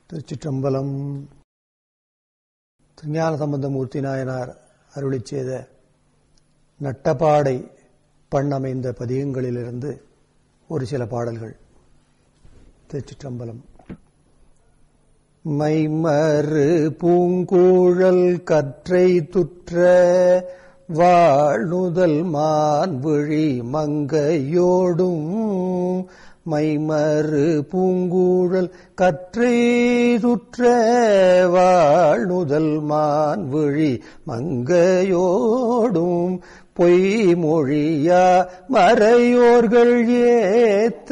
திருச்சிற்றம்பலம் திருஞான சம்பந்தமூர்த்தி நாயனார் அருளிச் செய்த நட்டபாடை பண்ணமைந்த பதிகங்களிலிருந்து ஒரு சில பாடல்கள் திருச்சிற்றம்பலம் மைமறு பூங்கூழல் கற்றை துற்ற வாழ்நுதல் மான்விழி மங்கையோடும் மைமறு பூங்கூழல் கற்றை துற்ற வாழ்நுதல் மான்விழி மங்கையோடும் பொய்மொழியா மறையோர்கள் ஏத்த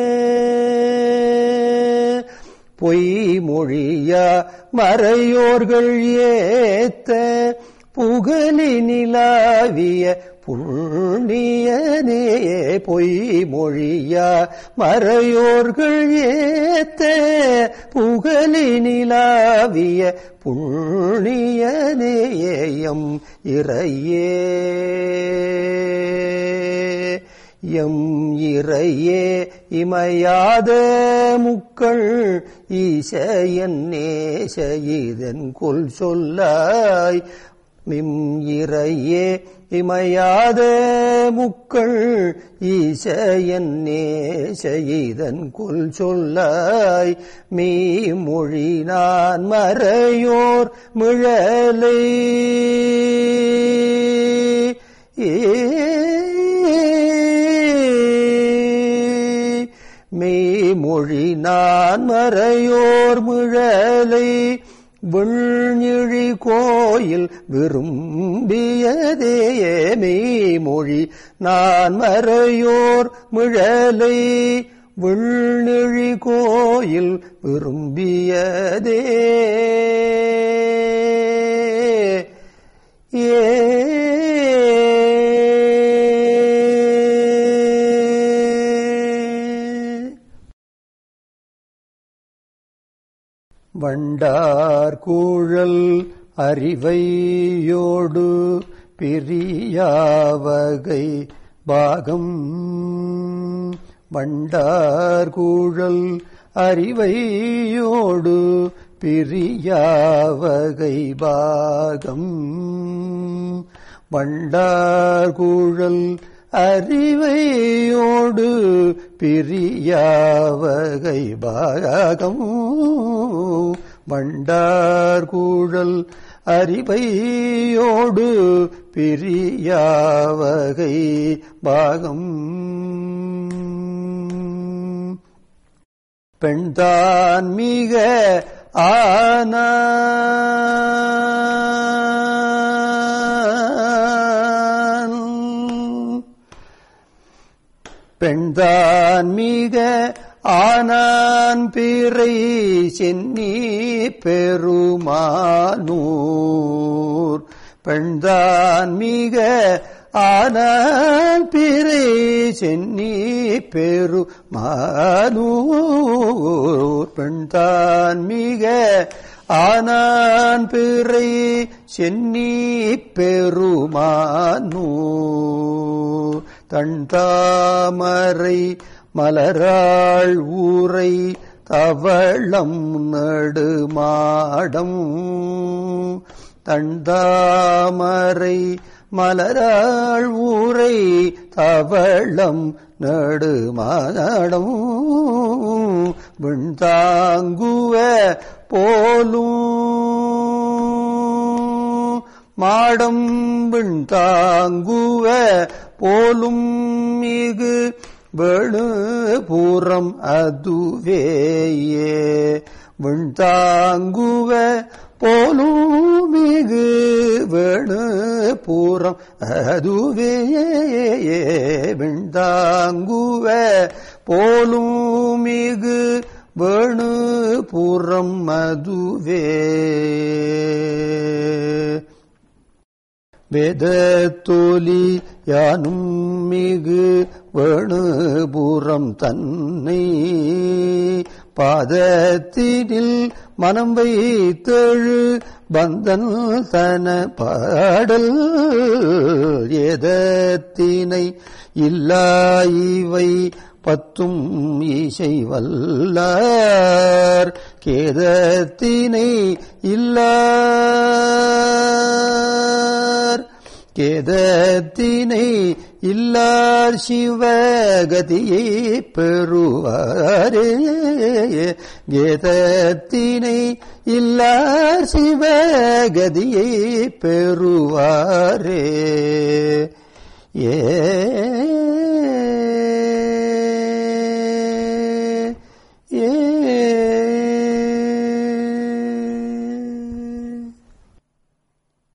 பொய்மொழியா மறையோர்கள் ஏத்த புகழி நிலாவிய புண்ணியனே பொய்மொழியா மறையோர்கள் ஏத்த புகழி நிலாவிய புண்ணியனேயம் இறையே எம் இறையே இமையாத முக்கள் ஈசையன் நேசைதன் கொல் சொல்லாய் மிம் இறையே இமையாத முக்கள் ஈசையன் நேசைதன் கொல் சொல்லாய் மீ மொழி நான் மறையோர் மிழலை மெய்மொழி நான் மறையோர் முழலை விண்ணிழி கோயில் விரும்பியதே மெய்மொழி நான் மறையோர் முழலை விண்ணிழி கோயில் விரும்பியதே ஏ வண்டார் கூழல் அறிவையோடு பிரியாவகை பாகம் வண்டார் கூழல் அறிவையோடு பிரியாவகை பாகம் வண்டார் கூழல் அறிவையோடு பிரியாவகை பாகம் வண்டார் கூழல் அறிவையோடு பிரியாவகை பாகம் பெண்தான் மிக ஆனா பெண்தான் மிக ஆனான் பிறை சென்னி பெருமானூர் பெண்தான் மிக ஆனான் பிறை சென்னி பெருமானூர் பெண்தான் மிக ஆனான் பிறை சென்னி பெருமானூர் தன் தாமரை மலராள் ஊரை தவளம் நடுமாடம் தண்டாமரை மலராள் ஊரை தவளம் நடுமாடம் விண்தாங்குவ போலும் மாடம் விண்தாங்குவ போலும் மிகு வெளுபுறம் அதுவேயே விண்தாங்குவ போலும் மிகு வெளுபுறம் அதுவேயே விண்தாங்குவ போலும் மிகு வேணுபுறம் மதுவே வேதத்தோலி யானும் மிகு வேணுபுறம் தன்னை பாதத்தினில் மனம் வைத்தழு பந்தன் தன பாடல் ஏதத்தினை இல்லா இவை பத்தும் ஈசை வல்லார் கேதத்தினை இல்லார் கேதத்தினை இல்லார் சிவகதியை பெறுவாரே கேதத்தினை இல்லார் சிவகதியை பெறுவாரே. 「え ஏ ー